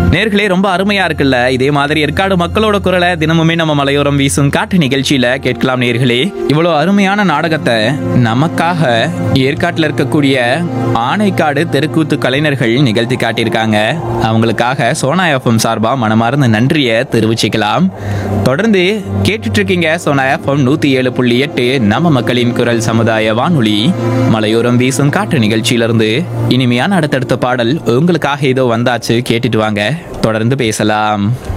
நேர்களே ரொம்ப அருமையா இருக்குல்ல இதே மாதிரி ஏற்காடு மக்களோட குரலை தினமுமே நம்ம மலையோரம் வீசும் காட்டு நிகழ்ச்சியில கேட்கலாம் நேர்களே இவ்வளோ அருமையான நாடகத்தை நமக்காக ஏற்காட்டில் இருக்கக்கூடிய ஆனைக்காடு தெருக்கூத்து கலைஞர்கள் நிகழ்த்தி காட்டியிருக்காங்க அவங்களுக்காக சோனா எஃப்எம் சார்பா மனமார்ந்த நன்றியை தெரிவிச்சுக்கலாம் தொடர்ந்து கேட்டுட்டு இருக்கீங்க சோனா எஃப்எம் நூத்தி ஏழு புள்ளி எட்டு நம்ம மக்களின் குரல் சமுதாய வானொலி மலையோரம் வீசும் காட்டு நிகழ்ச்சியிலிருந்து இனிமையான அடுத்தடுத்த பாடல் உங்களுக்காக ஏதோ வந்தாச்சு கேட்டுட்டு வாங்க தொடர்ந்து பேசலாம்